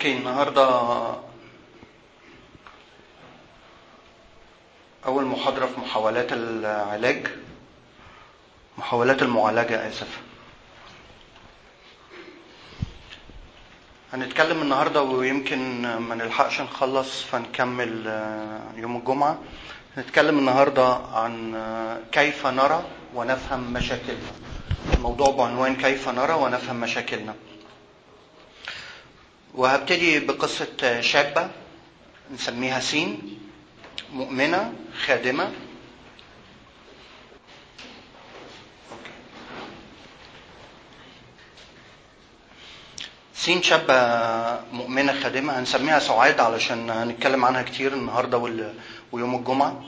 اوكي النهارده اول محاضره في محاولات العلاج محاولات المعالجه اسف هنتكلم النهارده ويمكن ما نلحقش نخلص فنكمل يوم الجمعه هنتكلم النهارده عن كيف نرى ونفهم مشاكلنا الموضوع بعنوان كيف نرى ونفهم مشاكلنا وهبتدي بقصة شابة نسميها سين مؤمنة خادمة سين شابة مؤمنة خادمة هنسميها سعاد علشان هنتكلم عنها كتير النهاردة ويوم الجمعة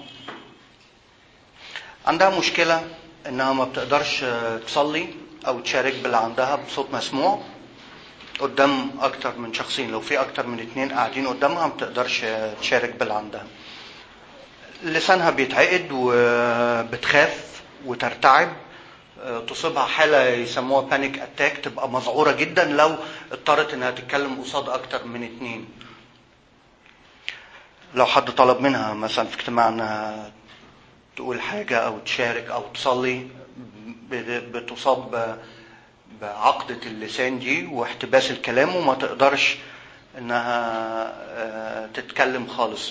عندها مشكلة انها ما بتقدرش تصلي او تشارك باللي عندها بصوت مسموع قدام اكتر من شخصين لو في اكتر من اتنين قاعدين قدامها ما بتقدرش تشارك باللي عندها لسانها بيتعقد وبتخاف وترتعب تصيبها حالة يسموها بانيك اتاك تبقى مذعورة جدا لو اضطرت انها تتكلم قصاد اكتر من اتنين لو حد طلب منها مثلا في اجتماع انها تقول حاجة او تشارك او تصلي بتصاب بعقدة اللسان دي واحتباس الكلام وما تقدرش انها تتكلم خالص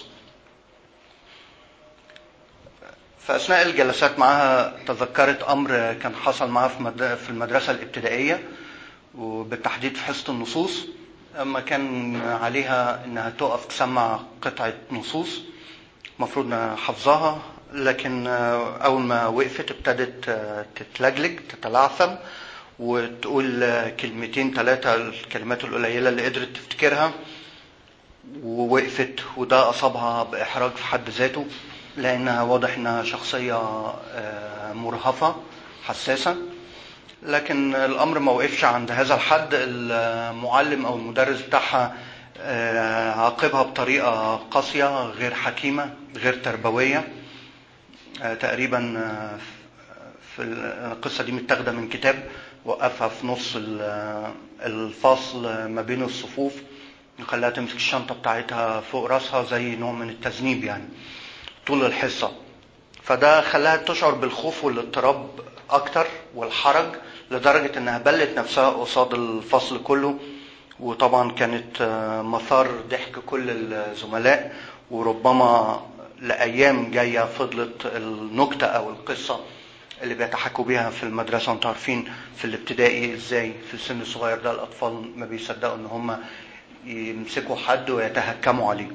فاثناء الجلسات معاها تذكرت امر كان حصل معاها في المدرسه الابتدائيه وبالتحديد في حصه النصوص اما كان عليها انها تقف تسمع قطعه نصوص المفروض انها حافظاها لكن اول ما وقفت ابتدت تتلجلج تتلعثم وتقول كلمتين ثلاثة الكلمات القليلة اللي قدرت تفتكرها ووقفت وده أصابها بإحراج في حد ذاته لأنها واضح إنها شخصية مرهفة حساسة لكن الأمر ما وقفش عند هذا الحد المعلم أو المدرس بتاعها عاقبها بطريقة قاسية غير حكيمة غير تربوية تقريبا في القصة دي متاخدة من كتاب وقفها في نص الفصل ما بين الصفوف خلاها تمسك الشنطة بتاعتها فوق راسها زي نوع من التذنيب يعني طول الحصة فده خلاها تشعر بالخوف والاضطراب أكتر والحرج لدرجة إنها بلت نفسها قصاد الفصل كله وطبعا كانت مثار ضحك كل الزملاء وربما لأيام جاية فضلت النكتة أو القصة اللي بيتحكوا بيها في المدرسة انتوا عارفين في الابتدائي ازاي في السن الصغير ده الأطفال ما بيصدقوا إن هم يمسكوا حد ويتهكموا عليه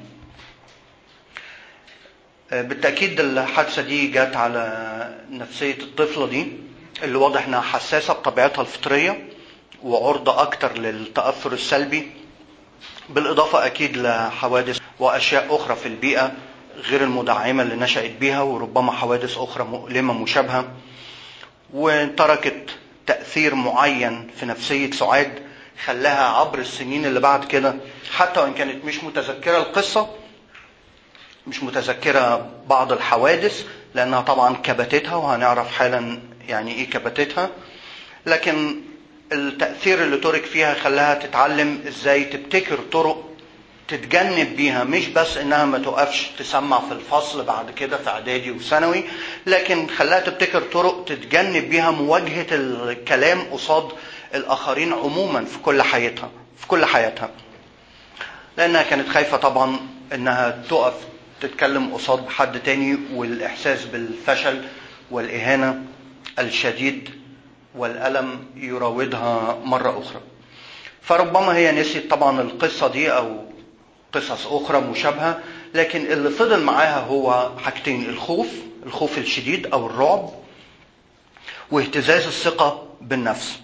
بالتأكيد الحادثة دي جت على نفسية الطفلة دي اللي واضح إنها حساسة بطبيعتها الفطرية وعرضة أكتر للتأثر السلبي بالإضافة أكيد لحوادث وأشياء أخرى في البيئة غير المدعمة اللي نشأت بيها وربما حوادث أخرى مؤلمة مشابهة وتركت تأثير معين في نفسية سعاد خلاها عبر السنين اللي بعد كده حتى وإن كانت مش متذكرة القصة مش متذكرة بعض الحوادث لأنها طبعا كبتتها وهنعرف حالا يعني إيه كبتتها لكن التأثير اللي ترك فيها خلاها تتعلم إزاي تبتكر طرق تتجنب بيها مش بس انها ما توقفش تسمع في الفصل بعد كده في اعدادي وثانوي لكن خلاها تبتكر طرق تتجنب بيها مواجهه الكلام قصاد الاخرين عموما في كل حياتها في كل حياتها لانها كانت خايفه طبعا انها تقف تتكلم قصاد حد تاني والاحساس بالفشل والاهانه الشديد والالم يراودها مره اخرى فربما هي نسيت طبعا القصه دي او قصص أخرى مشابهة لكن اللي فضل معاها هو حاجتين الخوف الخوف الشديد أو الرعب واهتزاز الثقة بالنفس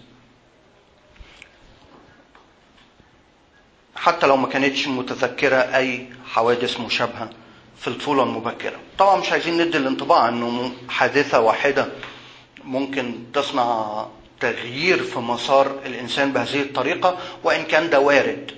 حتى لو ما كانتش متذكرة أي حوادث مشابهة في الطفولة المبكرة طبعا مش عايزين ندي الانطباع أنه حادثة واحدة ممكن تصنع تغيير في مسار الإنسان بهذه الطريقة وإن كان ده وارد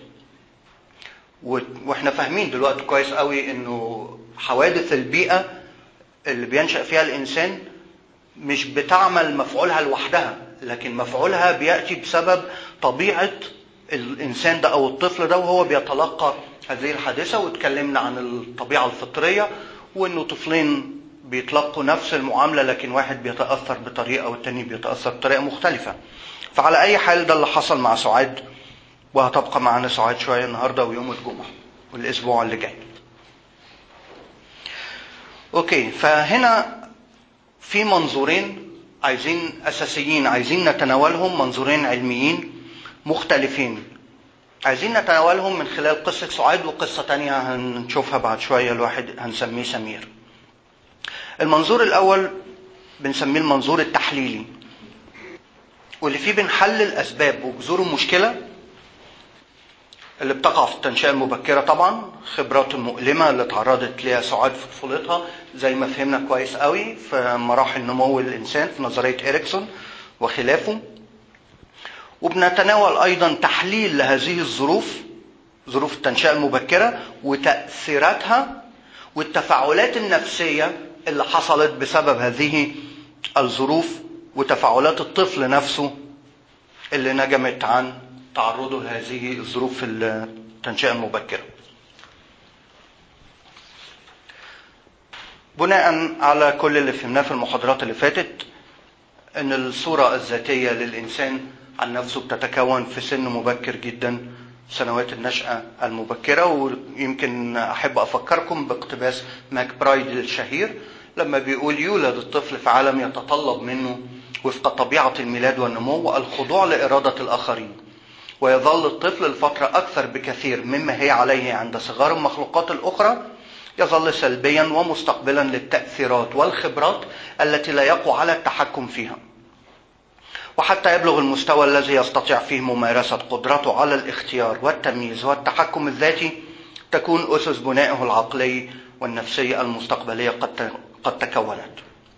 واحنا فاهمين دلوقتي كويس قوي انه حوادث البيئه اللي بينشا فيها الانسان مش بتعمل مفعولها لوحدها لكن مفعولها بياتي بسبب طبيعه الانسان ده او الطفل ده وهو بيتلقى هذه الحادثه واتكلمنا عن الطبيعه الفطريه وانه طفلين بيتلقوا نفس المعامله لكن واحد بيتاثر بطريقه والتاني بيتاثر بطريقه مختلفه فعلى اي حال ده اللي حصل مع سعاد وهتبقى معانا سعاد شويه النهارده ويوم الجمعه والاسبوع اللي جاي اوكي فهنا في منظورين عايزين اساسيين عايزين نتناولهم منظورين علميين مختلفين عايزين نتناولهم من خلال قصة سعاد وقصة تانية هنشوفها بعد شوية الواحد هنسميه سمير المنظور الأول بنسميه المنظور التحليلي واللي فيه بنحلل أسباب وجذور المشكلة اللي بتقع في التنشئة المبكرة طبعا خبراته المؤلمة اللي تعرضت ليها سعاد في طفولتها زي ما فهمنا كويس قوي في مراحل نمو الإنسان في نظرية إريكسون وخلافه وبنتناول أيضا تحليل لهذه الظروف ظروف التنشئة المبكرة وتأثيراتها والتفاعلات النفسية اللي حصلت بسبب هذه الظروف وتفاعلات الطفل نفسه اللي نجمت عن تعرضه لهذه الظروف في التنشئة المبكرة بناء على كل اللي فهمناه في المحاضرات اللي فاتت ان الصورة الذاتية للإنسان عن نفسه بتتكون في سن مبكر جدا سنوات النشأة المبكرة ويمكن أحب أفكركم باقتباس ماك برايد الشهير لما بيقول يولد الطفل في عالم يتطلب منه وفق طبيعة الميلاد والنمو الخضوع لإرادة الآخرين ويظل الطفل لفترة أكثر بكثير مما هي عليه عند صغار المخلوقات الأخرى يظل سلبيا ومستقبلا للتأثيرات والخبرات التي لا يقوى على التحكم فيها وحتى يبلغ المستوى الذي يستطيع فيه ممارسة قدرته على الاختيار والتمييز والتحكم الذاتي تكون أسس بنائه العقلي والنفسي المستقبلية قد قد تكونت.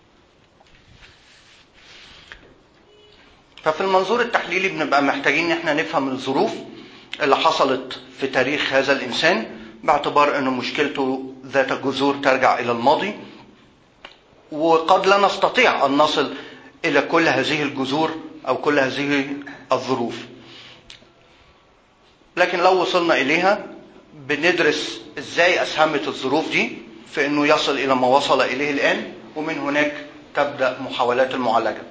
ففي المنظور التحليلي بنبقى محتاجين ان احنا نفهم الظروف اللي حصلت في تاريخ هذا الانسان باعتبار ان مشكلته ذات جذور ترجع الى الماضي وقد لا نستطيع ان نصل الى كل هذه الجذور او كل هذه الظروف لكن لو وصلنا اليها بندرس ازاي اسهمت الظروف دي في انه يصل الى ما وصل اليه الان ومن هناك تبدا محاولات المعالجه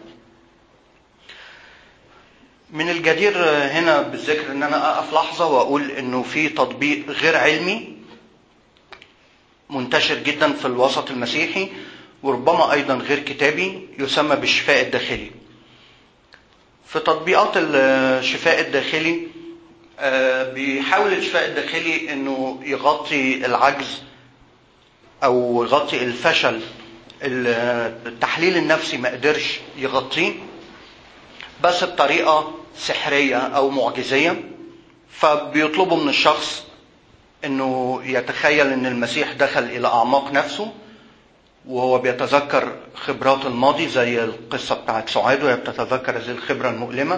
من الجدير هنا بالذكر ان انا اقف لحظه واقول انه في تطبيق غير علمي منتشر جدا في الوسط المسيحي وربما ايضا غير كتابي يسمى بالشفاء الداخلي في تطبيقات الشفاء الداخلي بيحاول الشفاء الداخلي انه يغطي العجز او يغطي الفشل التحليل النفسي ما قدرش يغطيه بس بطريقه سحريه او معجزيه فبيطلبوا من الشخص انه يتخيل ان المسيح دخل الى اعماق نفسه وهو بيتذكر خبرات الماضي زي القصة بتاعت سعاد وهي بتتذكر هذه الخبرة المؤلمة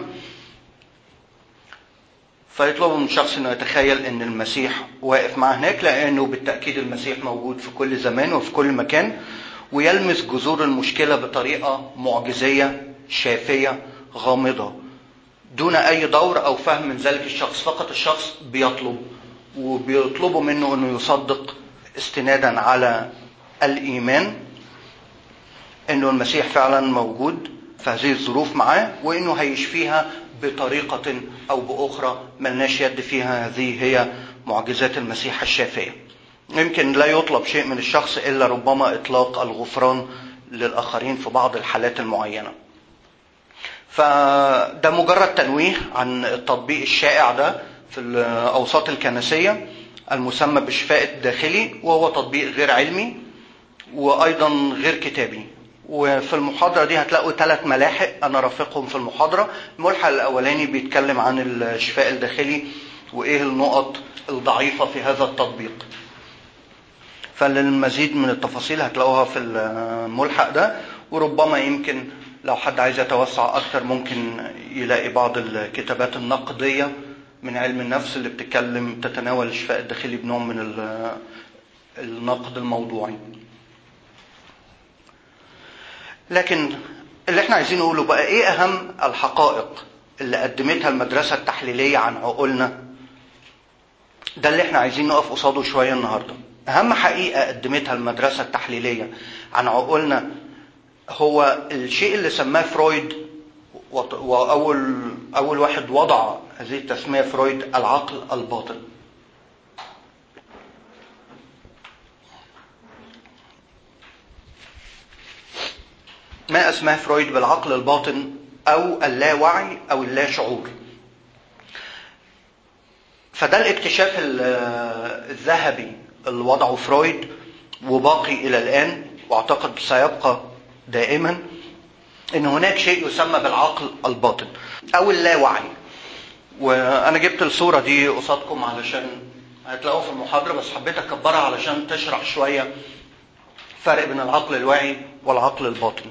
فيطلبوا من الشخص انه يتخيل ان المسيح واقف معاه هناك لانه بالتاكيد المسيح موجود في كل زمان وفي كل مكان ويلمس جذور المشكله بطريقه معجزيه شافيه غامضه دون اي دور او فهم من ذلك الشخص فقط الشخص بيطلب وبيطلبوا منه انه يصدق استنادا على الايمان انه المسيح فعلا موجود في هذه الظروف معاه وانه هيشفيها بطريقة او باخرى ملناش يد فيها هذه هي معجزات المسيح الشافية يمكن لا يطلب شيء من الشخص الا ربما اطلاق الغفران للاخرين في بعض الحالات المعينة فده مجرد تنويه عن التطبيق الشائع ده في الاوساط الكنسية المسمى بالشفاء الداخلي وهو تطبيق غير علمي وايضا غير كتابي وفي المحاضرة دي هتلاقوا ثلاث ملاحق أنا رافقهم في المحاضرة الملحق الأولاني بيتكلم عن الشفاء الداخلي وإيه النقط الضعيفة في هذا التطبيق فللمزيد من التفاصيل هتلاقوها في الملحق ده وربما يمكن لو حد عايز يتوسع أكتر ممكن يلاقي بعض الكتابات النقدية من علم النفس اللي بتتكلم تتناول الشفاء الداخلي بنوع من النقد الموضوعي لكن اللي احنا عايزين نقوله بقى ايه اهم الحقائق اللي قدمتها المدرسة التحليلية عن عقولنا ده اللي احنا عايزين نقف قصاده شوية النهاردة أهم حقيقة قدمتها المدرسة التحليلية عن عقولنا هو الشيء اللي سماه فرويد وأول أول واحد وضع هذه التسمية فرويد العقل الباطن ما أسماه فرويد بالعقل الباطن أو اللاوعي أو اللا شعور فده الاكتشاف الذهبي اللي وضعه فرويد وباقي إلى الآن واعتقد سيبقى دائما ان هناك شيء يسمى بالعقل الباطن او اللاوعي وانا جبت الصوره دي قصادكم علشان هتلاقوها في المحاضره بس حبيت اكبرها علشان تشرح شويه فرق بين العقل الواعي والعقل الباطن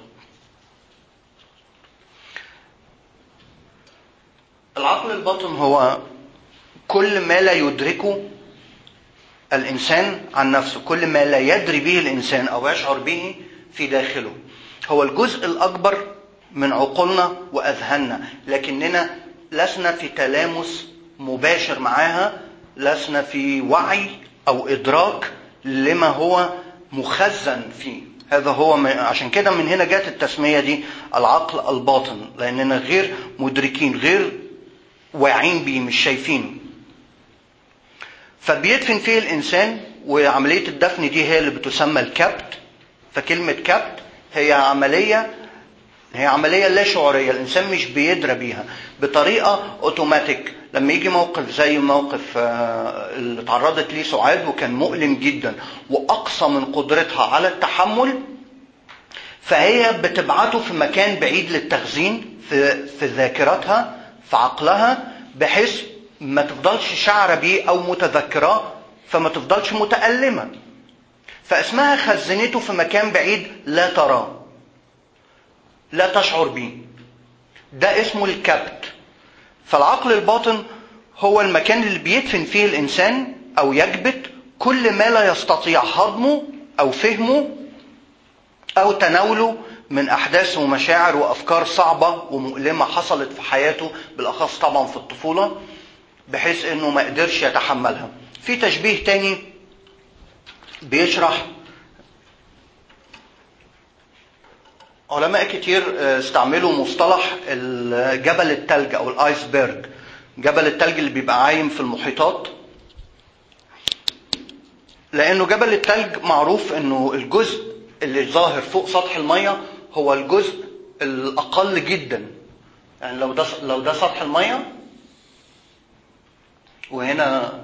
العقل الباطن هو كل ما لا يدركه الانسان عن نفسه كل ما لا يدري به الانسان او يشعر به في داخله هو الجزء الاكبر من عقولنا واذهاننا لكننا لسنا في تلامس مباشر معاها لسنا في وعي او ادراك لما هو مخزن فيه هذا هو عشان كده من هنا جت التسميه دي العقل الباطن لاننا غير مدركين غير واعين بيه مش شايفينه فبيدفن فيه الانسان وعمليه الدفن دي هي اللي بتسمى الكبت فكلمه كبت هي عمليه هي عمليه لا شعوريه الانسان مش بيدرى بيها بطريقه اوتوماتيك لما يجي موقف زي موقف اللي تعرضت ليه سعاد وكان مؤلم جدا واقصى من قدرتها على التحمل فهي بتبعته في مكان بعيد للتخزين في في ذاكرتها في عقلها بحيث ما تفضلش شعره بيه او متذكراه فما تفضلش متألمة فاسمها خزنته في مكان بعيد لا تراه لا تشعر به ده اسمه الكبت فالعقل الباطن هو المكان اللي بيدفن فيه الانسان او يكبت كل ما لا يستطيع هضمه او فهمه او تناوله من احداث ومشاعر وافكار صعبه ومؤلمه حصلت في حياته بالاخص طبعا في الطفوله بحيث انه ما قدرش يتحملها في تشبيه تاني بيشرح علماء كتير استعملوا مصطلح جبل التلج او الايسبرج جبل التلج اللي بيبقى عايم في المحيطات لانه جبل التلج معروف انه الجزء اللي ظاهر فوق سطح الميه هو الجزء الاقل جدا يعني لو ده لو ده سطح الميه وهنا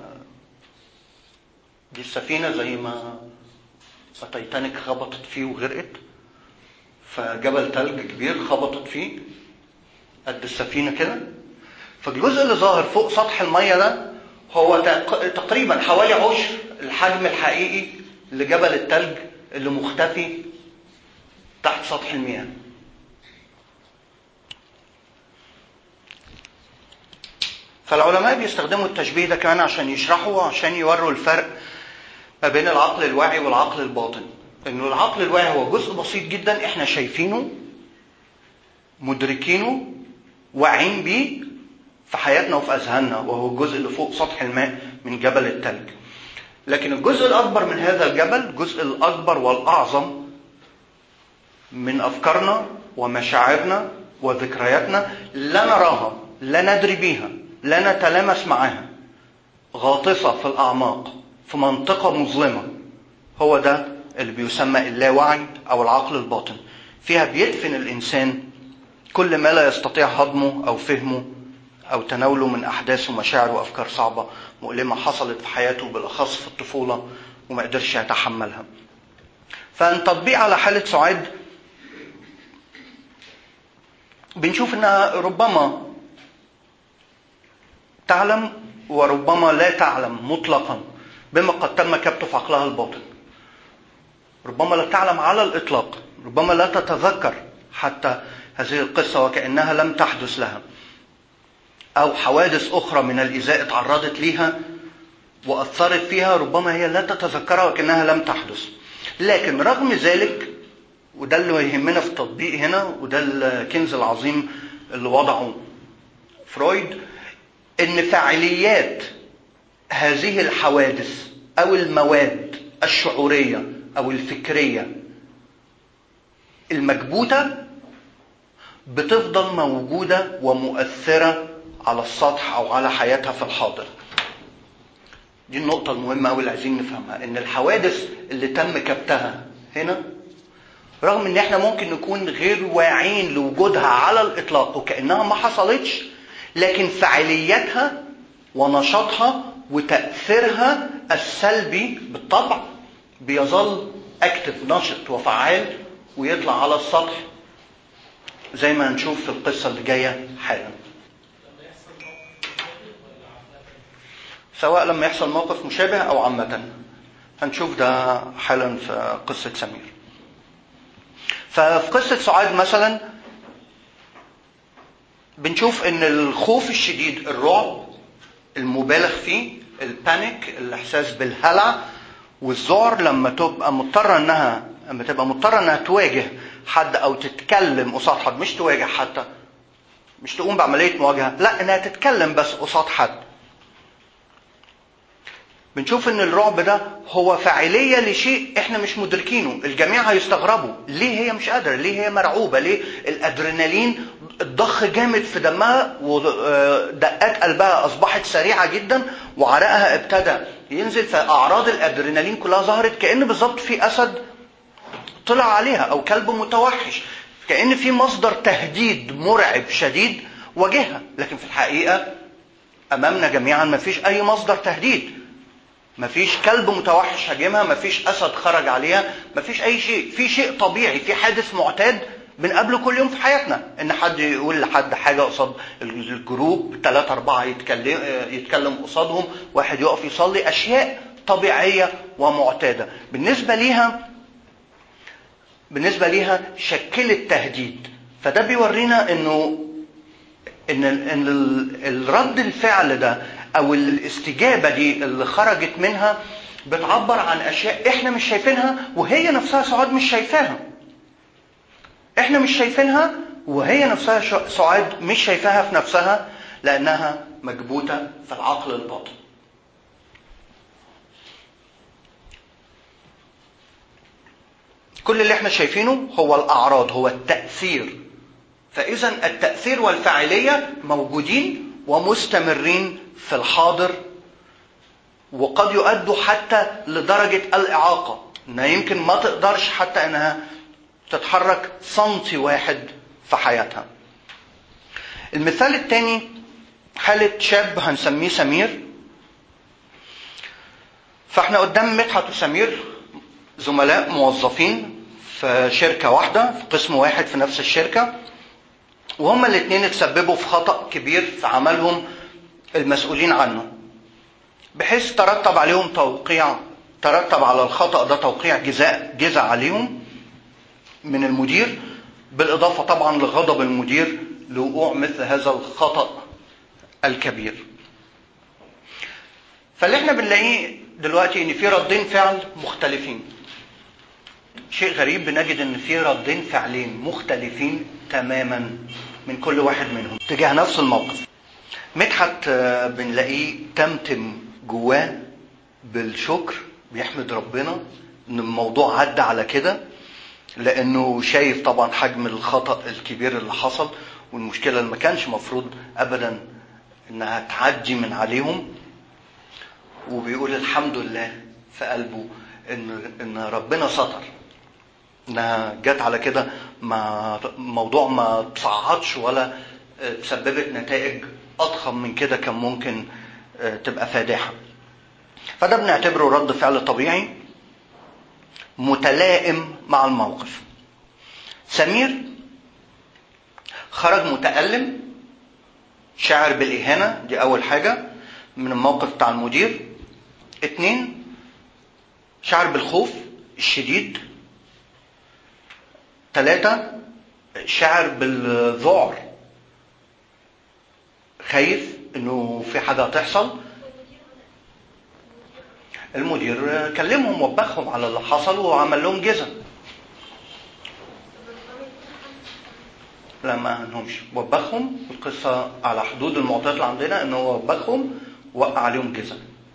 دي السفينه زي ما تايتانيك خبطت فيه وغرقت فجبل تلج كبير خبطت فيه قد السفينة كده فالجزء اللي ظاهر فوق سطح المية ده هو تقريبا حوالي عشر الحجم الحقيقي لجبل التلج اللي مختفي تحت سطح المياه فالعلماء بيستخدموا التشبيه ده كمان عشان يشرحوا عشان يوروا الفرق ما بين العقل الواعي والعقل الباطن انه العقل الواعي هو جزء بسيط جدا احنا شايفينه مدركينه واعين بيه في حياتنا وفي اذهاننا وهو الجزء اللي فوق سطح الماء من جبل التلج لكن الجزء الاكبر من هذا الجبل الجزء الاكبر والاعظم من افكارنا ومشاعرنا وذكرياتنا لا نراها لا ندري بيها لا نتلامس معاها غاطسه في الاعماق في منطقه مظلمه هو ده اللي بيسمى اللاوعي او العقل الباطن فيها بيدفن الانسان كل ما لا يستطيع هضمه او فهمه او تناوله من احداث ومشاعر وافكار صعبه مؤلمه حصلت في حياته بالاخص في الطفوله وما قدرش يتحملها فان تطبيق على حاله سعاد بنشوف انها ربما تعلم وربما لا تعلم مطلقا بما قد تم كبته في عقلها الباطن ربما لا تعلم على الاطلاق ربما لا تتذكر حتى هذه القصه وكانها لم تحدث لها او حوادث اخرى من الايذاء تعرضت ليها واثرت فيها ربما هي لا تتذكرها وكانها لم تحدث لكن رغم ذلك وده اللي يهمنا في التطبيق هنا وده الكنز العظيم اللي وضعه فرويد ان فاعليات هذه الحوادث او المواد الشعوريه او الفكريه المكبوته بتفضل موجوده ومؤثره على السطح او على حياتها في الحاضر دي النقطة المهمة أوي اللي عايزين نفهمها إن الحوادث اللي تم كبتها هنا رغم إن إحنا ممكن نكون غير واعيين لوجودها على الإطلاق وكأنها ما حصلتش لكن فعاليتها ونشاطها وتأثيرها السلبي بالطبع بيظل اكتف نشط وفعال ويطلع على السطح زي ما هنشوف في القصة اللي جاية حالا سواء لما يحصل موقف مشابه او عامة هنشوف ده حالا في قصة سمير ففي قصة سعاد مثلا بنشوف ان الخوف الشديد الرعب المبالغ فيه البانيك الاحساس بالهلع والذعر لما تبقى مضطره انها لما تبقى مضطره انها تواجه حد او تتكلم قصاد حد مش تواجه حتى مش تقوم بعمليه مواجهه لا انها تتكلم بس قصاد حد بنشوف ان الرعب ده هو فاعليه لشيء احنا مش مدركينه الجميع هيستغربوا ليه هي مش قادره ليه هي مرعوبه ليه الادرينالين الضخ جامد في دمها ودقات قلبها اصبحت سريعه جدا وعرقها ابتدى ينزل فاعراض الادرينالين كلها ظهرت كان بالظبط في اسد طلع عليها او كلب متوحش كان في مصدر تهديد مرعب شديد واجهها لكن في الحقيقه امامنا جميعا ما فيش اي مصدر تهديد مفيش كلب متوحش هاجمها مفيش اسد خرج عليها مفيش اي شيء في شيء طبيعي في حادث معتاد بنقابله كل يوم في حياتنا ان حد يقول لحد حاجه قصاد الجروب ثلاثة أربعة يتكلم يتكلم قصادهم واحد يقف يصلي أشياء طبيعية ومعتادة بالنسبة ليها بالنسبة ليها شكلت تهديد فده بيورينا انه ان ان الرد الفعل ده او الاستجابه دي اللي خرجت منها بتعبر عن اشياء احنا مش شايفينها وهي نفسها سعاد مش شايفاها احنا مش شايفينها وهي نفسها سعاد مش شايفاها في نفسها لانها مكبوته في العقل الباطن كل اللي احنا شايفينه هو الاعراض هو التاثير فاذا التاثير والفاعليه موجودين ومستمرين في الحاضر وقد يؤدوا حتى لدرجة الإعاقة إنها يمكن ما تقدرش حتى إنها تتحرك سنتي واحد في حياتها المثال الثاني حالة شاب هنسميه سمير فاحنا قدام مدحت وسمير زملاء موظفين في شركة واحدة في قسم واحد في نفس الشركة وهما الاثنين اتسببوا في خطأ كبير في عملهم المسؤولين عنه بحيث ترتب عليهم توقيع ترتب على الخطأ ده توقيع جزاء جزاء عليهم من المدير بالإضافة طبعا لغضب المدير لوقوع مثل هذا الخطأ الكبير فاللي احنا بنلاقيه دلوقتي ان في ردين فعل مختلفين شيء غريب بنجد ان في ردين فعلين مختلفين تماما من كل واحد منهم تجاه نفس الموقف مدحت بنلاقيه تمتم جواه بالشكر بيحمد ربنا ان الموضوع عدى على كده لانه شايف طبعا حجم الخطا الكبير اللي حصل والمشكله اللي ما كانش مفروض ابدا انها تعدي من عليهم وبيقول الحمد لله في قلبه ان ان ربنا ستر انها جت على كده ما موضوع ما تصعدش ولا تسببت نتائج اضخم من كده كان ممكن تبقى فادحه فده بنعتبره رد فعل طبيعي متلائم مع الموقف سمير خرج متألم شاعر بالإهانة دي أول حاجة من الموقف بتاع المدير اتنين شعر بالخوف الشديد ثلاثة شعر بالذعر خايف انه في حاجة هتحصل المدير كلمهم وبخهم على اللي حصل وعمل لهم جزا لا ما انهمش وبخهم القصة على حدود المعطيات اللي عندنا ان هو وبخهم وقع عليهم جزا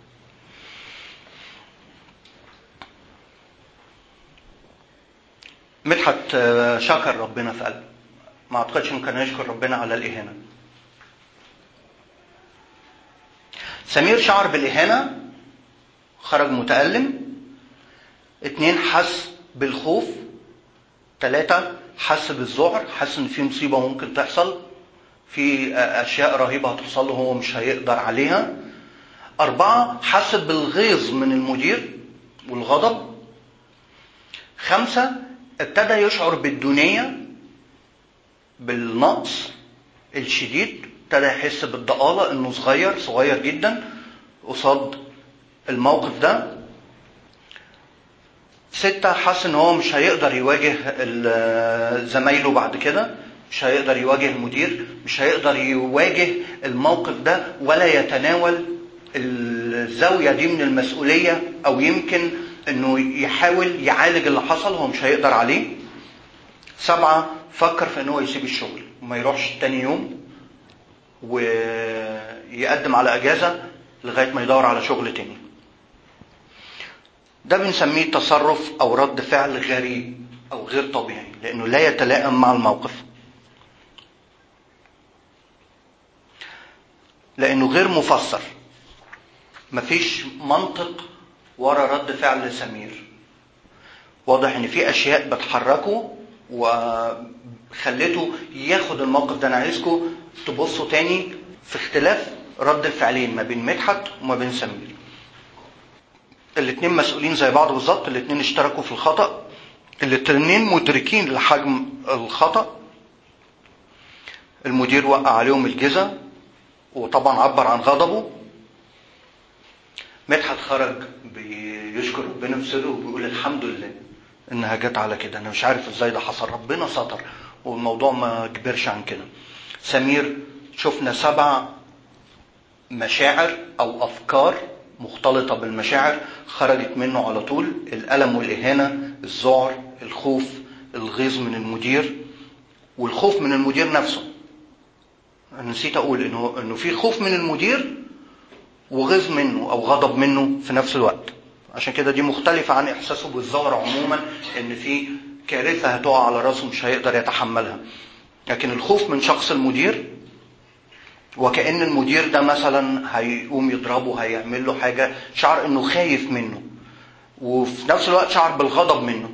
مدحت شكر ربنا في قلبه ما اعتقدش انه كان يشكر ربنا على الاهانه سمير شعر بالاهانه خرج متالم اتنين حس بالخوف ثلاثة حس بالذعر حس ان في مصيبة ممكن تحصل في اشياء رهيبة هتحصل له هو مش هيقدر عليها أربعة حس بالغيظ من المدير والغضب خمسة ابتدى يشعر بالدونية بالنقص الشديد ابتدى يحس بالضآلة انه صغير صغير جدا قصاد الموقف ده ستة حس ان هو مش هيقدر يواجه زمايله بعد كده مش هيقدر يواجه المدير مش هيقدر يواجه الموقف ده ولا يتناول الزاوية دي من المسؤولية او يمكن انه يحاول يعالج اللي حصل هو مش هيقدر عليه سبعة فكر في ان هو يسيب الشغل وما يروحش تاني يوم ويقدم على اجازة لغاية ما يدور على شغل تاني ده بنسميه تصرف او رد فعل غريب او غير طبيعي لانه لا يتلائم مع الموقف لانه غير مفسر مفيش منطق ورا رد فعل سمير واضح ان في اشياء بتحركه وخلته ياخد الموقف ده انا عايزكم تبصوا تاني في اختلاف رد الفعلين ما بين مدحت وما بين سمير الاثنين مسؤولين زي بعض بالظبط الاثنين اشتركوا في الخطأ الاثنين مدركين لحجم الخطأ المدير وقع عليهم الجزا وطبعا عبر عن غضبه مدحت خرج بيشكر ربنا في سره وبيقول الحمد لله انها جت على كده انا مش عارف ازاي ده حصل ربنا ستر والموضوع ما كبرش عن كده سمير شفنا سبع مشاعر او افكار مختلطة بالمشاعر خرجت منه على طول الألم والإهانة الذعر الخوف الغيظ من المدير والخوف من المدير نفسه أنا نسيت أقول إنه إنه في خوف من المدير وغيظ منه أو غضب منه في نفس الوقت عشان كده دي مختلفة عن إحساسه بالذعر عموما إن في كارثة هتقع على راسه مش هيقدر يتحملها لكن الخوف من شخص المدير وكأن المدير ده مثلا هيقوم يضربه هيعمل له حاجة شعر انه خايف منه وفي نفس الوقت شعر بالغضب منه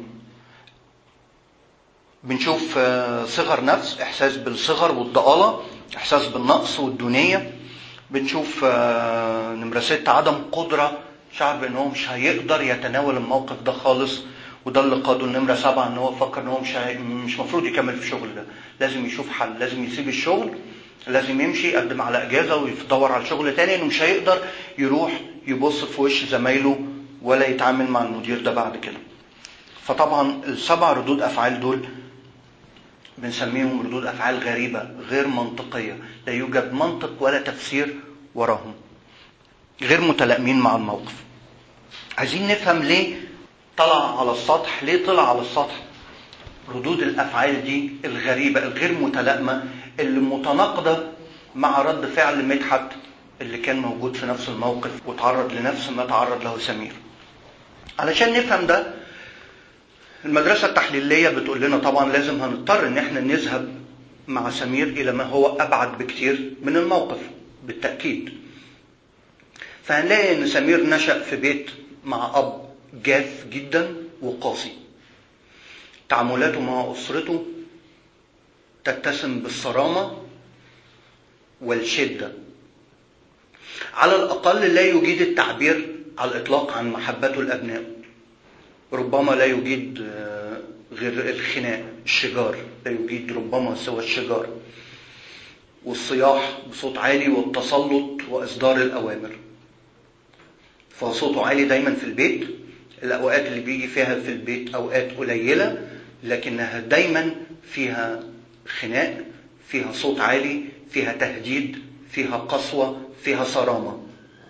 بنشوف صغر نفس احساس بالصغر والضآلة احساس بالنقص والدونية بنشوف نمرة ستة عدم قدرة شعر بان هو مش هيقدر يتناول الموقف ده خالص وده اللي قاده النمرة سبعة ان هو فكر ان هو مش هي... مش مفروض يكمل في الشغل ده لازم يشوف حل لازم يسيب الشغل لازم يمشي يقدم على اجازه ويدور على شغل تاني انه مش هيقدر يروح يبص في وش زمايله ولا يتعامل مع المدير ده بعد كده. فطبعا السبع ردود افعال دول بنسميهم ردود افعال غريبه غير منطقيه، لا يوجد منطق ولا تفسير وراهم. غير متلائمين مع الموقف. عايزين نفهم ليه طلع على السطح، ليه طلع على السطح ردود الافعال دي الغريبه الغير متلائمه اللي متناقضه مع رد فعل مدحت اللي كان موجود في نفس الموقف وتعرض لنفس ما تعرض له سمير. علشان نفهم ده المدرسه التحليليه بتقول لنا طبعا لازم هنضطر ان احنا نذهب مع سمير الى ما هو ابعد بكتير من الموقف بالتاكيد. فهنلاقي ان سمير نشا في بيت مع اب جاف جدا وقاسي. تعاملاته مع اسرته تتسم بالصرامة والشدة على الأقل لا يجيد التعبير على الإطلاق عن محبته لأبنائه ربما لا يجيد غير الخناق الشجار لا يجيد ربما سوى الشجار والصياح بصوت عالي والتسلط وإصدار الأوامر فصوته عالي دايما في البيت الأوقات اللي بيجي فيها في البيت أوقات قليلة لكنها دايما فيها خناق فيها صوت عالي فيها تهديد فيها قسوة فيها صرامة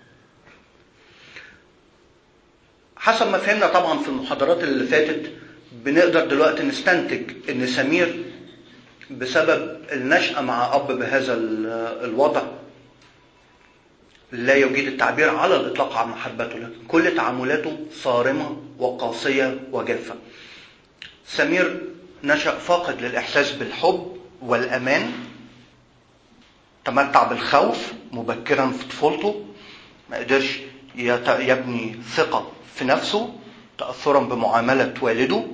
حسب ما فهمنا طبعا في المحاضرات اللي فاتت بنقدر دلوقتي نستنتج ان سمير بسبب النشأة مع أب بهذا الوضع لا يجيد التعبير على الإطلاق عن محبته لكن كل تعاملاته صارمة وقاسية وجافة سمير نشأ فاقد للإحساس بالحب والأمان تمتع بالخوف مبكرا في طفولته ما قدرش يبني ثقة في نفسه تأثرا بمعاملة والده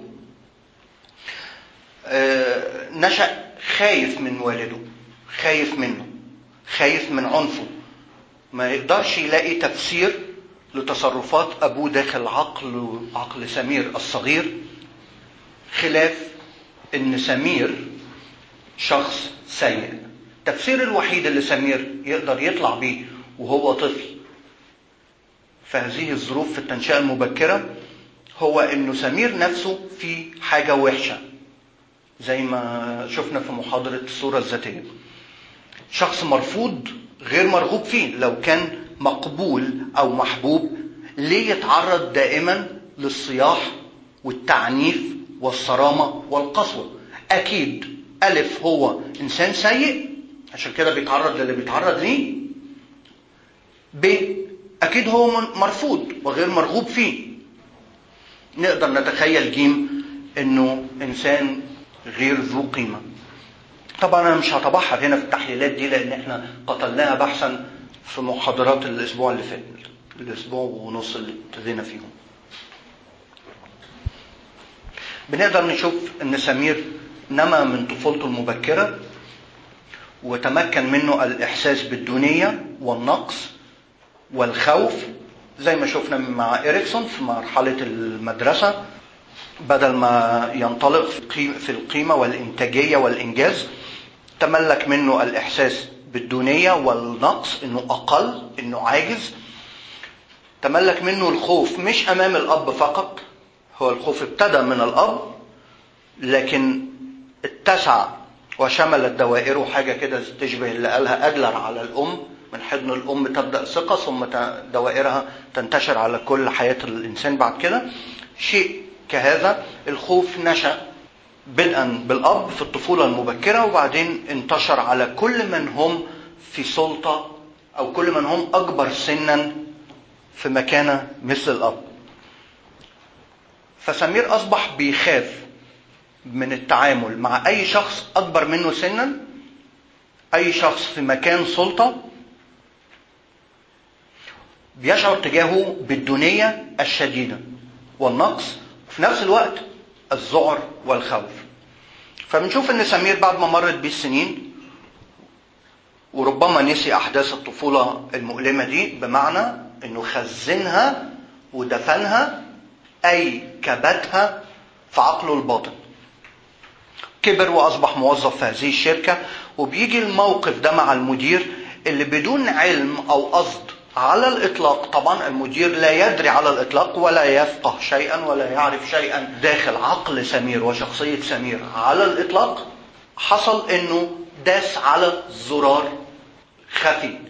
نشأ خايف من والده خايف منه خايف من عنفه ما يقدرش يلاقي تفسير لتصرفات أبوه داخل عقل عقل سمير الصغير خلاف إن سمير شخص سيء التفسير الوحيد اللي سمير يقدر يطلع بيه وهو طفل في هذه الظروف في التنشئة المبكرة هو انه سمير نفسه في حاجة وحشة زي ما شفنا في محاضرة الصورة الذاتية شخص مرفوض غير مرغوب فيه لو كان مقبول او محبوب ليه يتعرض دائما للصياح والتعنيف والصرامة والقسوة اكيد الف هو انسان سيء عشان كده بيتعرض للي بيتعرض ليه ب اكيد هو مرفوض وغير مرغوب فيه نقدر نتخيل جيم انه انسان غير ذو قيمه طبعا انا مش هتبحر هنا في التحليلات دي لان احنا قتلناها بحثا في محاضرات الاسبوع اللي فات الاسبوع ونص اللي ابتدينا فيهم بنقدر نشوف ان سمير نما من طفولته المبكره وتمكن منه الاحساس بالدونيه والنقص والخوف زي ما شفنا مع إريكسون في مرحلة المدرسة بدل ما ينطلق في القيمة والإنتاجية والإنجاز تملك منه الإحساس بالدونية والنقص إنه أقل إنه عاجز تملك منه الخوف مش أمام الأب فقط هو الخوف ابتدى من الأب لكن اتسع وشملت دوائره حاجة كده تشبه اللي قالها أدلر على الأم من حضن الأم تبدأ ثقة ثم دوائرها تنتشر على كل حياة الإنسان بعد كده شيء كهذا الخوف نشأ بدءا بالأب في الطفولة المبكرة وبعدين انتشر على كل من هم في سلطة أو كل من هم أكبر سنا في مكانة مثل الأب فسمير أصبح بيخاف من التعامل مع أي شخص أكبر منه سنا أي شخص في مكان سلطة بيشعر تجاهه بالدونية الشديدة والنقص وفي نفس الوقت الذعر والخوف فبنشوف ان سمير بعد ما مرت بيه السنين وربما نسي احداث الطفولة المؤلمة دي بمعنى انه خزنها ودفنها اي كبتها في عقله الباطن كبر واصبح موظف في هذه الشركة وبيجي الموقف ده مع المدير اللي بدون علم او قصد على الإطلاق طبعا المدير لا يدري على الإطلاق ولا يفقه شيئا ولا يعرف شيئا داخل عقل سمير وشخصية سمير على الإطلاق حصل إنه داس على زرار خفي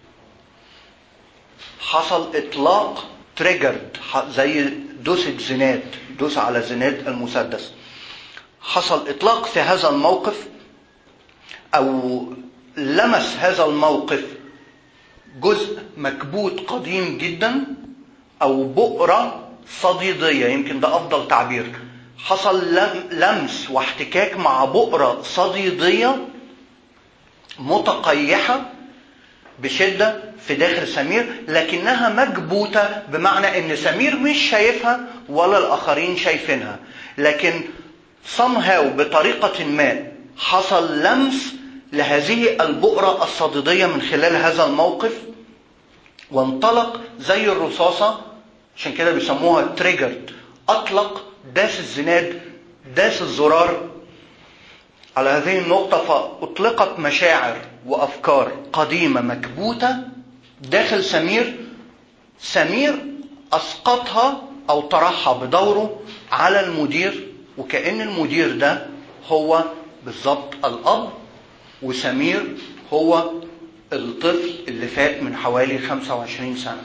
حصل إطلاق تريجرد زي دوسة زناد دوس على زناد المسدس حصل إطلاق في هذا الموقف أو لمس هذا الموقف جزء مكبوت قديم جدا او بؤرة صديدية يمكن ده افضل تعبير حصل لمس واحتكاك مع بؤرة صديدية متقيحة بشدة في داخل سمير لكنها مكبوتة بمعنى ان سمير مش شايفها ولا الاخرين شايفينها لكن somehow بطريقة ما حصل لمس لهذه البؤرة الصديدية من خلال هذا الموقف وانطلق زي الرصاصة عشان كده بيسموها تريجرد أطلق داس الزناد داس الزرار على هذه النقطة فأطلقت مشاعر وأفكار قديمة مكبوتة داخل سمير سمير أسقطها أو طرحها بدوره على المدير وكأن المدير ده هو بالظبط الأب وسمير هو الطفل اللي فات من حوالي 25 سنة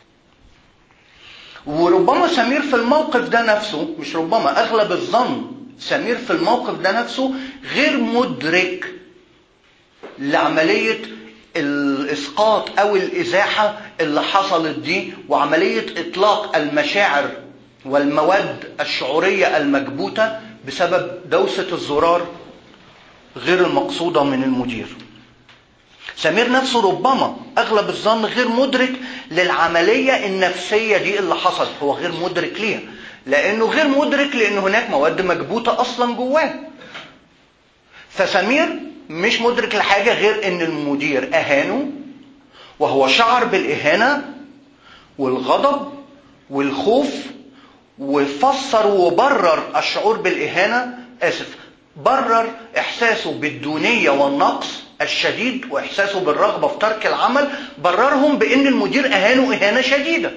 وربما سمير في الموقف ده نفسه مش ربما أغلب الظن سمير في الموقف ده نفسه غير مدرك لعملية الإسقاط أو الإزاحة اللي حصلت دي وعملية إطلاق المشاعر والمواد الشعورية المكبوتة بسبب دوسة الزرار غير المقصودة من المدير سمير نفسه ربما أغلب الظن غير مدرك للعملية النفسية دي اللي حصلت هو غير مدرك ليها لأنه غير مدرك لأن هناك مواد مكبوتة أصلا جواه فسمير مش مدرك لحاجة غير ان المدير اهانه وهو شعر بالاهانة والغضب والخوف وفسر وبرر الشعور بالاهانة اسف برر احساسه بالدونية والنقص الشديد واحساسه بالرغبة في ترك العمل بررهم بان المدير اهانه اهانة شديدة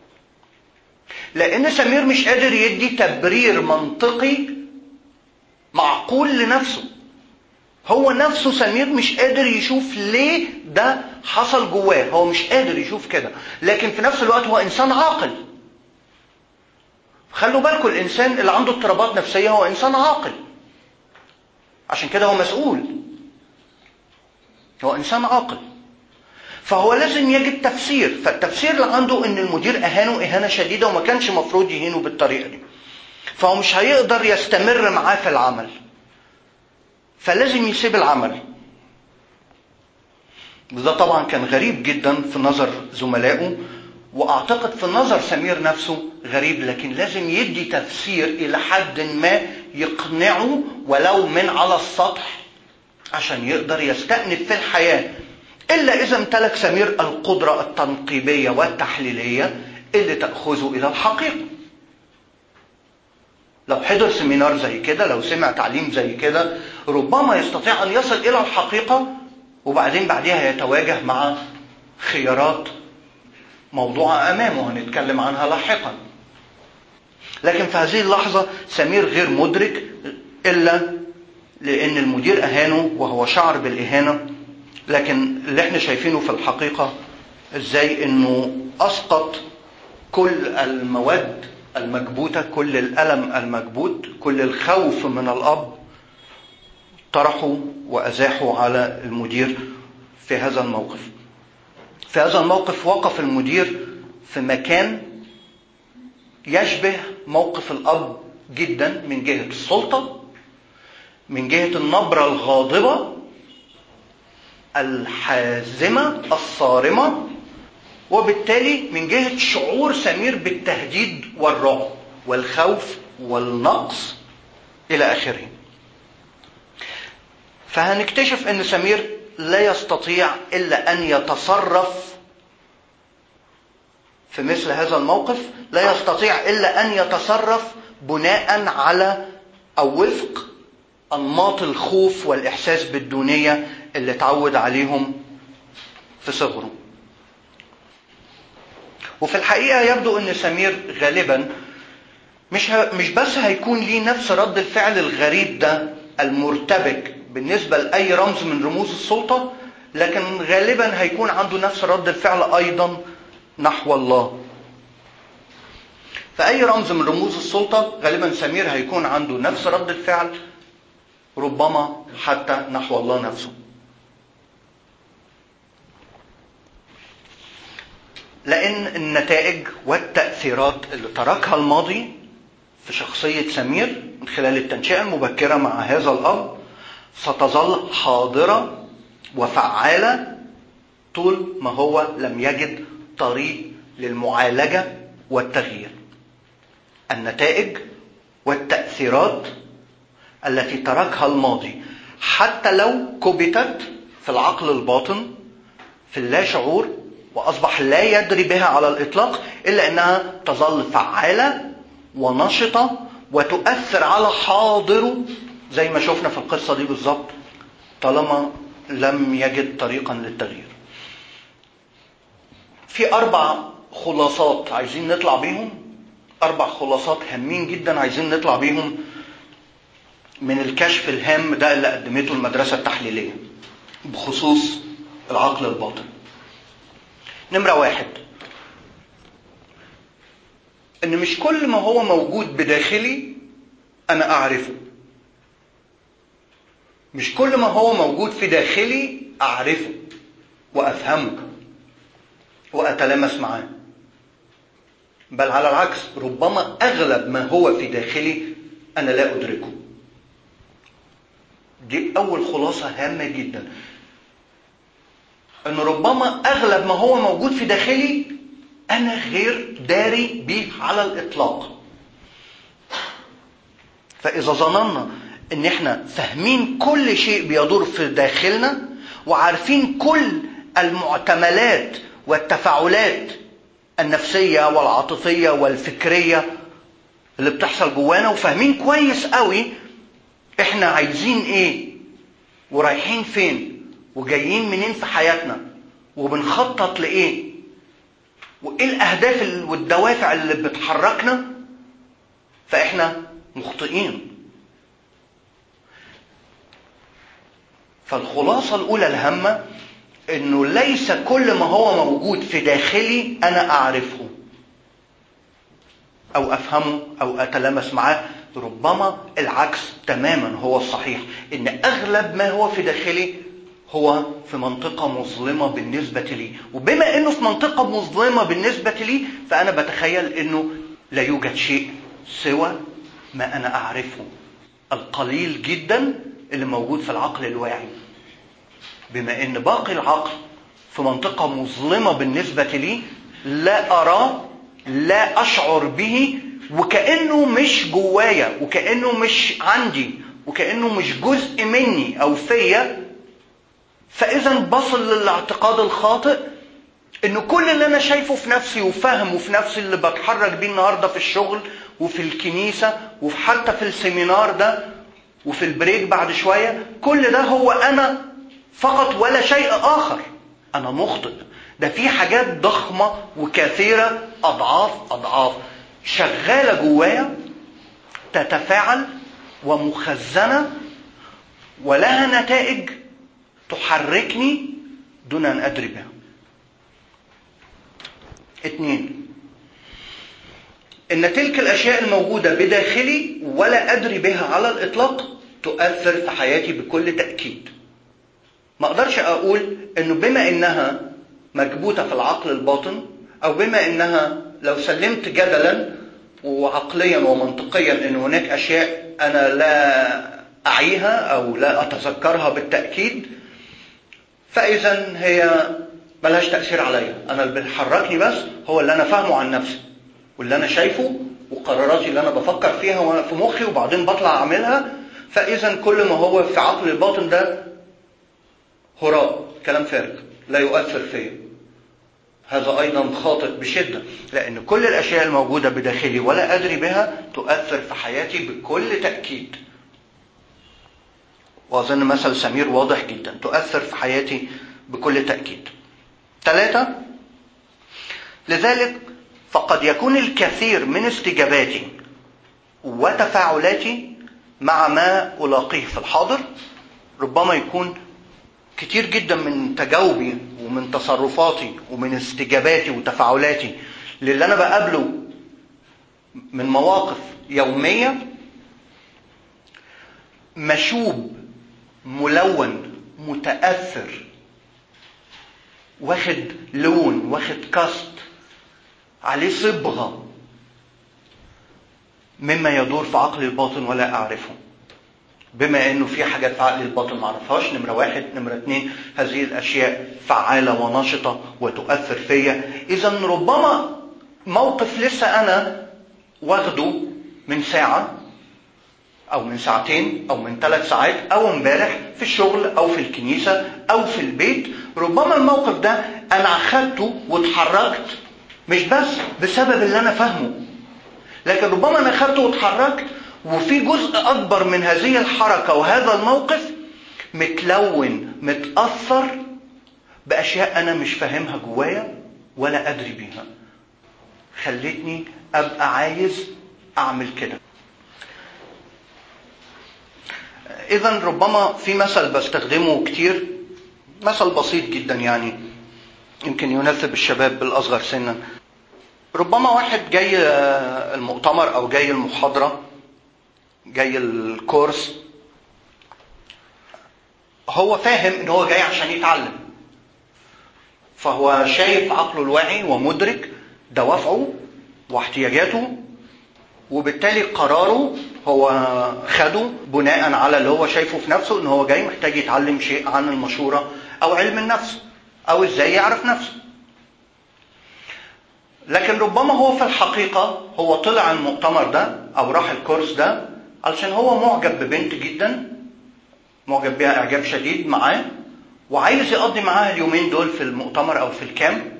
لان سمير مش قادر يدي تبرير منطقي معقول لنفسه هو نفسه سمير مش قادر يشوف ليه ده حصل جواه هو مش قادر يشوف كده لكن في نفس الوقت هو انسان عاقل خلوا بالكم الانسان اللي عنده اضطرابات نفسيه هو انسان عاقل عشان كده هو مسؤول هو انسان عاقل فهو لازم يجد تفسير فالتفسير اللي عنده ان المدير اهانه اهانه شديده وما كانش مفروض يهينه بالطريقه دي فهو مش هيقدر يستمر معاه في العمل فلازم يسيب العمل وده طبعا كان غريب جدا في نظر زملائه واعتقد في نظر سمير نفسه غريب لكن لازم يدي تفسير الى حد ما يقنعه ولو من على السطح عشان يقدر يستأنف في الحياة إلا إذا امتلك سمير القدرة التنقيبية والتحليلية اللي تأخذه إلى الحقيقة لو حضر سيمينار زي كده لو سمع تعليم زي كده ربما يستطيع أن يصل إلى الحقيقة وبعدين بعدها يتواجه مع خيارات موضوعة أمامه هنتكلم عنها لاحقا لكن في هذه اللحظة سمير غير مدرك إلا لأن المدير أهانه وهو شعر بالإهانة لكن اللي احنا شايفينه في الحقيقة ازاي انه اسقط كل المواد المكبوتة كل الألم المكبوت كل الخوف من الأب طرحوا وأزاحوا على المدير في هذا الموقف في هذا الموقف وقف المدير في مكان يشبه موقف الأب جدا من جهة السلطة من جهة النبرة الغاضبة الحازمة الصارمة وبالتالي من جهة شعور سمير بالتهديد والرعب والخوف والنقص إلى آخره فهنكتشف أن سمير لا يستطيع إلا أن يتصرف في مثل هذا الموقف لا يستطيع إلا أن يتصرف بناء على أو وفق أنماط الخوف والإحساس بالدونية اللي اتعود عليهم في صغره وفي الحقيقة يبدو أن سمير غالبا مش ه... مش بس هيكون ليه نفس رد الفعل الغريب ده المرتبك بالنسبة لأي رمز من رموز السلطة لكن غالبا هيكون عنده نفس رد الفعل أيضا نحو الله فأي رمز من رموز السلطة غالبا سمير هيكون عنده نفس رد الفعل ربما حتى نحو الله نفسه لأن النتائج والتأثيرات اللي تركها الماضي في شخصية سمير من خلال التنشئة المبكرة مع هذا الأب ستظل حاضرة وفعالة طول ما هو لم يجد طريق للمعالجة والتغيير النتائج والتأثيرات التي تركها الماضي حتى لو كبتت في العقل الباطن في اللاشعور واصبح لا يدري بها على الاطلاق الا انها تظل فعاله ونشطه وتؤثر على حاضره زي ما شفنا في القصه دي بالظبط طالما لم يجد طريقا للتغيير. في اربع خلاصات عايزين نطلع بيهم اربع خلاصات هامين جدا عايزين نطلع بيهم من الكشف الهام ده اللي قدمته المدرسه التحليليه بخصوص العقل الباطن. نمرة واحد ان مش كل ما هو موجود بداخلي انا اعرفه مش كل ما هو موجود في داخلي اعرفه وافهمه واتلامس معاه بل على العكس ربما اغلب ما هو في داخلي انا لا ادركه دي اول خلاصه هامه جدا ان ربما اغلب ما هو موجود في داخلي انا غير داري به على الاطلاق فاذا ظننا ان احنا فاهمين كل شيء بيدور في داخلنا وعارفين كل المعتملات والتفاعلات النفسيه والعاطفيه والفكريه اللي بتحصل جوانا وفاهمين كويس قوي احنا عايزين ايه ورايحين فين وجايين منين في حياتنا وبنخطط لايه وايه الاهداف والدوافع اللي بتحركنا فاحنا مخطئين فالخلاصه الاولى الهامه انه ليس كل ما هو موجود في داخلي انا اعرفه او افهمه او اتلامس معاه ربما العكس تماما هو الصحيح ان اغلب ما هو في داخلي هو في منطقة مظلمة بالنسبة لي وبما انه في منطقة مظلمة بالنسبة لي فانا بتخيل انه لا يوجد شيء سوى ما انا اعرفه القليل جدا اللي موجود في العقل الواعي بما ان باقي العقل في منطقة مظلمة بالنسبة لي لا اراه لا اشعر به وكانه مش جوايا وكانه مش عندي وكانه مش جزء مني او فيا فاذا بصل للاعتقاد الخاطئ ان كل اللي انا شايفه في نفسي وفهمه في نفسي اللي بتحرك بيه النهارده في الشغل وفي الكنيسه وحتى في السيمينار ده وفي البريك بعد شويه كل ده هو انا فقط ولا شيء اخر انا مخطئ ده في حاجات ضخمه وكثيره اضعاف اضعاف شغاله جوايا تتفاعل ومخزنه ولها نتائج تحركني دون ان ادري بها اثنين ان تلك الاشياء الموجوده بداخلي ولا ادري بها على الاطلاق تؤثر في حياتي بكل تاكيد ما اقدرش اقول انه بما انها مكبوته في العقل الباطن او بما انها لو سلمت جدلا وعقليا ومنطقيا ان هناك اشياء انا لا اعيها او لا اتذكرها بالتاكيد فاذا هي ملهاش تاثير عليا انا اللي بيحركني بس هو اللي انا فاهمه عن نفسي واللي انا شايفه وقراراتي اللي انا بفكر فيها وانا في مخي وبعدين بطلع اعملها فاذا كل ما هو في عقل الباطن ده هراء كلام فارغ لا يؤثر فيا هذا ايضا خاطئ بشده لان كل الاشياء الموجوده بداخلي ولا ادري بها تؤثر في حياتي بكل تاكيد واظن مثل سمير واضح جدا تؤثر في حياتي بكل تاكيد ثلاثه لذلك فقد يكون الكثير من استجاباتي وتفاعلاتي مع ما الاقيه في الحاضر ربما يكون كتير جدا من تجاوبي ومن تصرفاتي ومن استجاباتي وتفاعلاتي للي انا بقابله من مواقف يوميه مشوب ملون متاثر واخد لون واخد كاست عليه صبغه مما يدور في عقلي الباطن ولا اعرفه بما انه في حاجات في عقلي الباطن ما اعرفهاش نمره واحد نمره اثنين هذه الاشياء فعاله ونشطه وتؤثر فيا اذا ربما موقف لسه انا واخده من ساعه او من ساعتين او من ثلاث ساعات او امبارح في الشغل او في الكنيسه او في البيت ربما الموقف ده انا اخدته واتحركت مش بس بسبب اللي انا فاهمه لكن ربما انا اخدته واتحركت وفي جزء اكبر من هذه الحركه وهذا الموقف متلون متاثر باشياء انا مش فاهمها جوايا ولا ادري بيها خلتني ابقى عايز اعمل كده اذا ربما في مثل بستخدمه كتير مثل بسيط جدا يعني يمكن يناسب الشباب بالاصغر سنا ربما واحد جاي المؤتمر او جاي المحاضره جاي الكورس هو فاهم ان هو جاي عشان يتعلم فهو شايف عقله الواعي ومدرك دوافعه واحتياجاته وبالتالي قراره هو خده بناء على اللي هو شايفه في نفسه ان هو جاي محتاج يتعلم شيء عن المشورة او علم النفس او ازاي يعرف نفسه لكن ربما هو في الحقيقة هو طلع المؤتمر ده او راح الكورس ده علشان هو معجب ببنت جدا معجب بيها اعجاب شديد معاه وعايز يقضي معاها اليومين دول في المؤتمر او في الكامب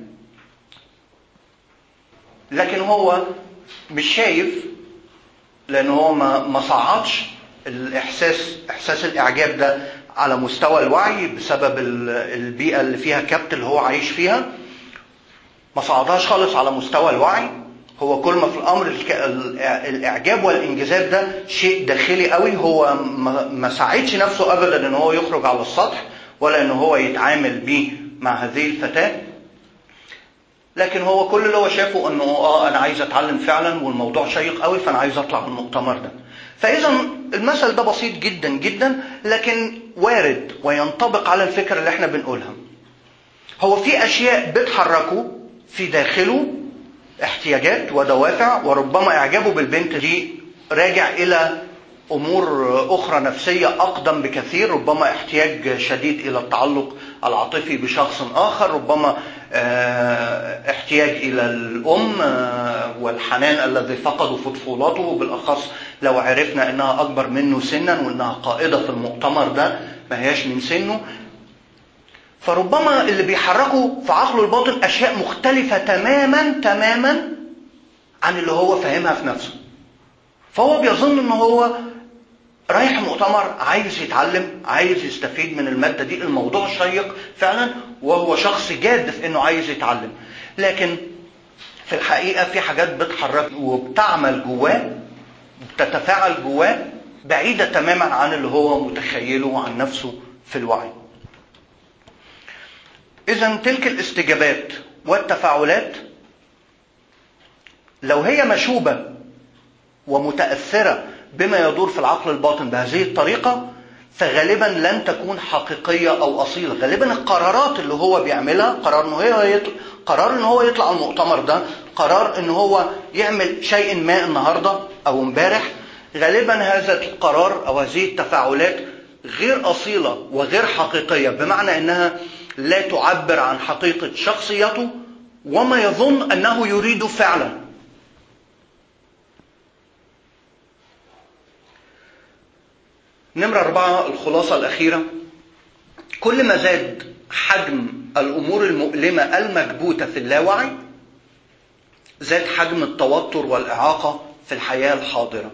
لكن هو مش شايف لان هو ما ما صعدش الاحساس احساس الاعجاب ده على مستوى الوعي بسبب البيئه اللي فيها كبت اللي هو عايش فيها ما صعدهاش خالص على مستوى الوعي هو كل ما في الامر الاعجاب والانجذاب ده شيء داخلي قوي هو ما ساعدش نفسه ابدا ان هو يخرج على السطح ولا ان هو يتعامل بيه مع هذه الفتاه لكن هو كل اللي هو شافه انه اه انا عايز اتعلم فعلا والموضوع شيق قوي فانا عايز اطلع من المؤتمر ده فاذا المثل ده بسيط جدا جدا لكن وارد وينطبق على الفكره اللي احنا بنقولها هو في اشياء بتحركه في داخله احتياجات ودوافع وربما اعجابه بالبنت دي راجع الى امور اخرى نفسيه اقدم بكثير ربما احتياج شديد الى التعلق العاطفي بشخص اخر ربما احتياج الى الام والحنان الذي فقده في طفولته بالاخص لو عرفنا انها اكبر منه سنا وانها قائده في المؤتمر ده ما هياش من سنه فربما اللي بيحركه في عقله الباطن اشياء مختلفه تماما تماما عن اللي هو فاهمها في نفسه فهو بيظن ان هو رايح مؤتمر عايز يتعلم عايز يستفيد من الماده دي الموضوع شيق فعلا وهو شخص جاد في انه عايز يتعلم لكن في الحقيقه في حاجات بتحرك وبتعمل جواه بتتفاعل جواه بعيده تماما عن اللي هو متخيله عن نفسه في الوعي اذا تلك الاستجابات والتفاعلات لو هي مشوبه ومتاثره بما يدور في العقل الباطن بهذه الطريقة فغالبا لن تكون حقيقية أو أصيلة غالبا القرارات اللي هو بيعملها قرار إنه هو يطلع قرار إن هو يطلع المؤتمر ده قرار إن هو يعمل شيء ما النهاردة أو امبارح غالبا هذا القرار أو هذه التفاعلات غير أصيلة وغير حقيقية بمعنى إنها لا تعبر عن حقيقة شخصيته وما يظن أنه يريد فعلا نمرة أربعة الخلاصة الأخيرة كل ما زاد حجم الأمور المؤلمة المكبوتة في اللاوعي زاد حجم التوتر والإعاقة في الحياة الحاضرة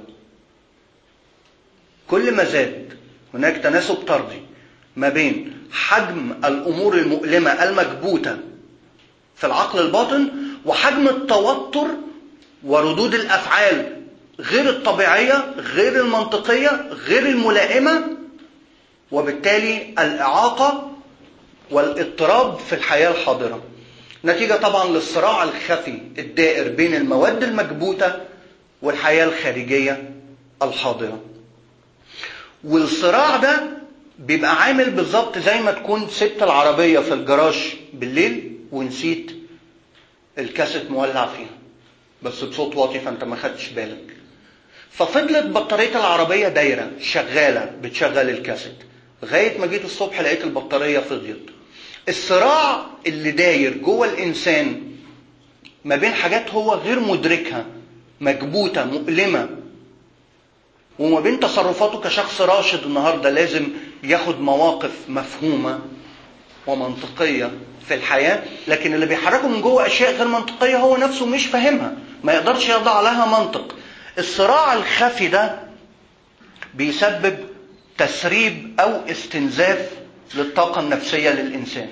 كل ما زاد هناك تناسب طردي ما بين حجم الأمور المؤلمة المكبوتة في العقل الباطن وحجم التوتر وردود الأفعال غير الطبيعية غير المنطقية غير الملائمة وبالتالي الإعاقة والاضطراب في الحياة الحاضرة نتيجة طبعا للصراع الخفي الدائر بين المواد المكبوتة والحياة الخارجية الحاضرة والصراع ده بيبقى عامل بالظبط زي ما تكون سبت العربية في الجراج بالليل ونسيت الكاسيت مولع فيها بس بصوت واطي فانت ما خدتش بالك ففضلت بطارية العربية دايرة شغالة بتشغل الكاسيت لغاية ما جيت الصبح لقيت البطارية فضيت الصراع اللي داير جوه الإنسان ما بين حاجات هو غير مدركها مكبوتة مؤلمة وما بين تصرفاته كشخص راشد النهارده لازم ياخد مواقف مفهومة ومنطقية في الحياة لكن اللي بيحركه من جوه أشياء غير منطقية هو نفسه مش فاهمها ما يقدرش يضع لها منطق الصراع الخفي ده بيسبب تسريب أو استنزاف للطاقة النفسية للإنسان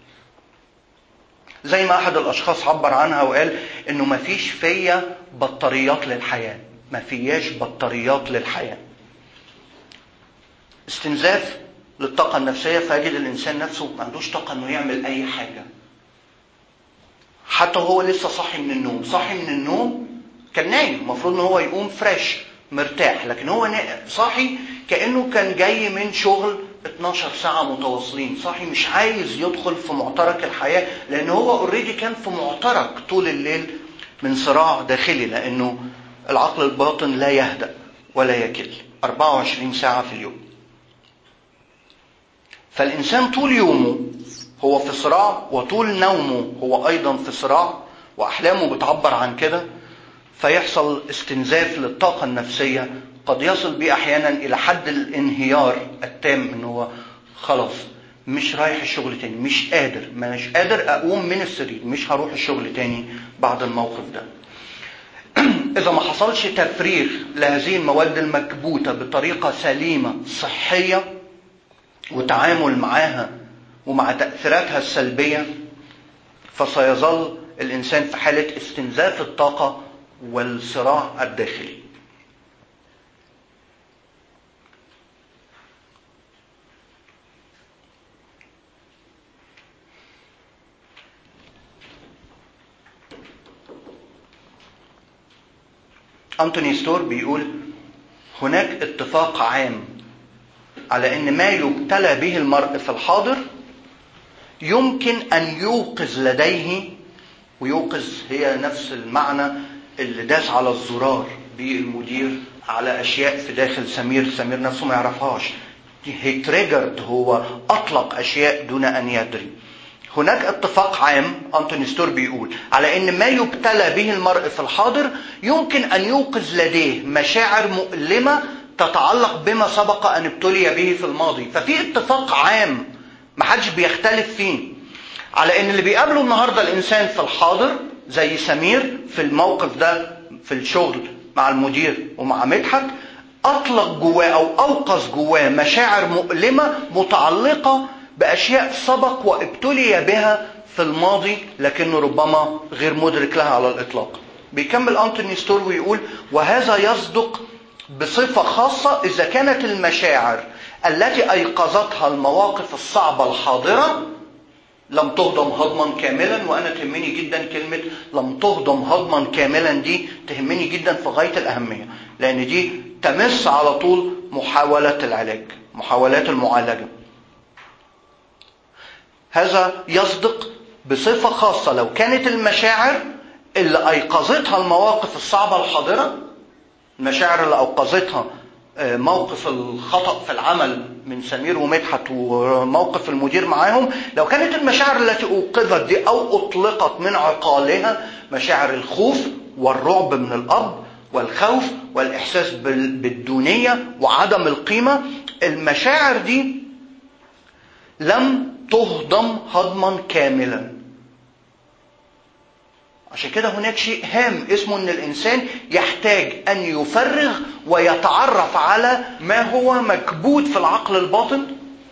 زي ما أحد الأشخاص عبر عنها وقال إنه مفيش فيا بطاريات للحياة ما فياش بطاريات للحياة استنزاف للطاقة النفسية فيجد الإنسان نفسه ما عندوش طاقة إنه يعمل أي حاجة حتى هو لسه صاحي من النوم صاحي من النوم كان نايم المفروض إن هو يقوم فريش مرتاح لكن هو صاحي كأنه كان جاي من شغل 12 ساعة متواصلين صاحي مش عايز يدخل في معترك الحياة لأن هو اوريدي كان في معترك طول الليل من صراع داخلي لأنه العقل الباطن لا يهدأ ولا يكل 24 ساعة في اليوم فالإنسان طول يومه هو في صراع وطول نومه هو أيضا في صراع وأحلامه بتعبر عن كده فيحصل استنزاف للطاقة النفسية قد يصل بيه أحيانا إلى حد الانهيار التام إن هو خلاص مش رايح الشغل تاني مش قادر مش قادر أقوم من السرير مش هروح الشغل تاني بعد الموقف ده إذا ما حصلش تفريغ لهذه المواد المكبوتة بطريقة سليمة صحية وتعامل معاها ومع تأثيراتها السلبية فسيظل الإنسان في حالة استنزاف الطاقة والصراع الداخلي أنتوني ستور بيقول هناك اتفاق عام على أن ما يبتلى به المرء في الحاضر يمكن أن يوقظ لديه ويوقظ هي نفس المعنى اللي داس على الزرار بالمدير على أشياء في داخل سمير سمير نفسه ما يعرفهاش هي تريجرد هو أطلق أشياء دون أن يدري هناك اتفاق عام أنتوني ستور بيقول على أن ما يبتلى به المرء في الحاضر يمكن أن يوقظ لديه مشاعر مؤلمة تتعلق بما سبق أن ابتلي به في الماضي ففي اتفاق عام محدش بيختلف فيه على ان اللي بيقابله النهارده الانسان في الحاضر زي سمير في الموقف ده في الشغل مع المدير ومع مدحت اطلق جواه او اوقظ جواه مشاعر مؤلمه متعلقه باشياء سبق وابتلي بها في الماضي لكنه ربما غير مدرك لها على الاطلاق. بيكمل انتوني ستور ويقول وهذا يصدق بصفه خاصه اذا كانت المشاعر التي ايقظتها المواقف الصعبه الحاضره لم تهضم هضما كاملا وانا تهمني جدا كلمه لم تهضم هضما كاملا دي تهمني جدا في غايه الاهميه لان دي تمس على طول محاوله العلاج محاولات المعالجه هذا يصدق بصفه خاصه لو كانت المشاعر اللي ايقظتها المواقف الصعبه الحاضره المشاعر اللي اوقظتها موقف الخطأ في العمل من سمير ومدحت وموقف المدير معاهم لو كانت المشاعر التي أوقظت دي أو أطلقت من عقالها مشاعر الخوف والرعب من الأب والخوف والإحساس بالدونية وعدم القيمة المشاعر دي لم تهضم هضما كاملا عشان كده هناك شيء هام اسمه ان الانسان يحتاج ان يفرغ ويتعرف على ما هو مكبوت في العقل الباطن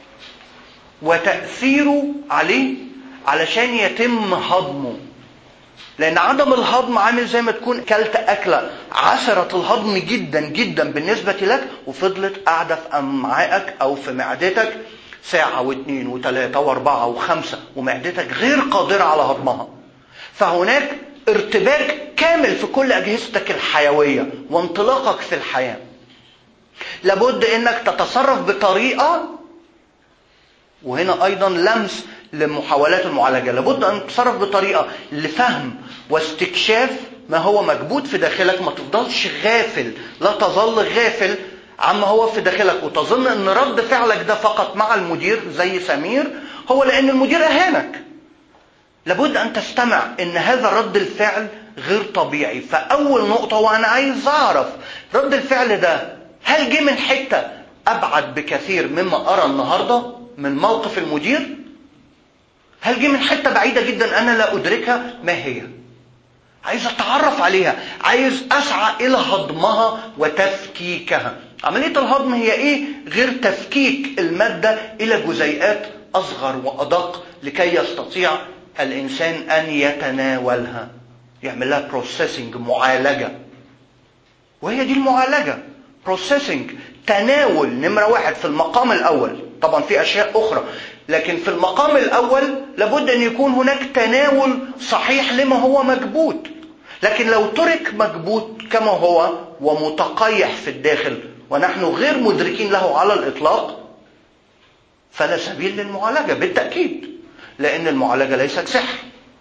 وتاثيره عليه علشان يتم هضمه لان عدم الهضم عامل زي ما تكون كلت اكله عسره الهضم جدا جدا بالنسبه لك وفضلت قاعده في امعائك او في معدتك ساعه واثنين وثلاثه واربعه وخمسه ومعدتك غير قادره على هضمها فهناك ارتباك كامل في كل اجهزتك الحيويه وانطلاقك في الحياه لابد انك تتصرف بطريقه وهنا ايضا لمس لمحاولات المعالجه لابد ان تتصرف بطريقه لفهم واستكشاف ما هو مكبوت في داخلك ما تفضلش غافل لا تظل غافل عما هو في داخلك وتظن ان رد فعلك ده فقط مع المدير زي سمير هو لان المدير اهانك لابد ان تستمع ان هذا رد الفعل غير طبيعي فاول نقطه وانا عايز اعرف رد الفعل ده هل جه من حته ابعد بكثير مما ارى النهارده من موقف المدير هل جه من حته بعيده جدا انا لا ادركها ما هي عايز اتعرف عليها عايز اسعى الى هضمها وتفكيكها عمليه الهضم هي ايه غير تفكيك الماده الى جزيئات اصغر وادق لكي يستطيع الانسان ان يتناولها يعمل لها بروسيسنج معالجه وهي دي المعالجه بروسيسنج تناول نمره واحد في المقام الاول طبعا في اشياء اخرى لكن في المقام الاول لابد ان يكون هناك تناول صحيح لما هو مكبوت لكن لو ترك مكبوت كما هو ومتقيح في الداخل ونحن غير مدركين له على الاطلاق فلا سبيل للمعالجة بالتأكيد لأن المعالجة ليست سحر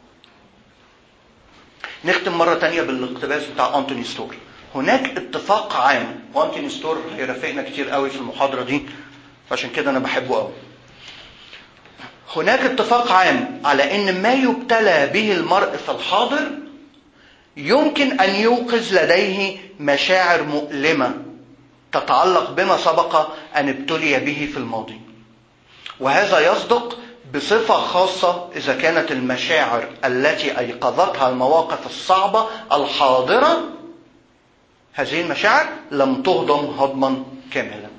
نختم مرة تانية بالاقتباس بتاع أنتوني ستور هناك اتفاق عام وأنتوني ستور هيرافقنا كتير قوي في المحاضرة دي فعشان كده أنا بحبه قوي هناك اتفاق عام على ان ما يبتلى به المرء في الحاضر يمكن ان يوقظ لديه مشاعر مؤلمه تتعلق بما سبق ان ابتلي به في الماضي وهذا يصدق بصفه خاصه اذا كانت المشاعر التي ايقظتها المواقف الصعبه الحاضره هذه المشاعر لم تهضم هضما كاملا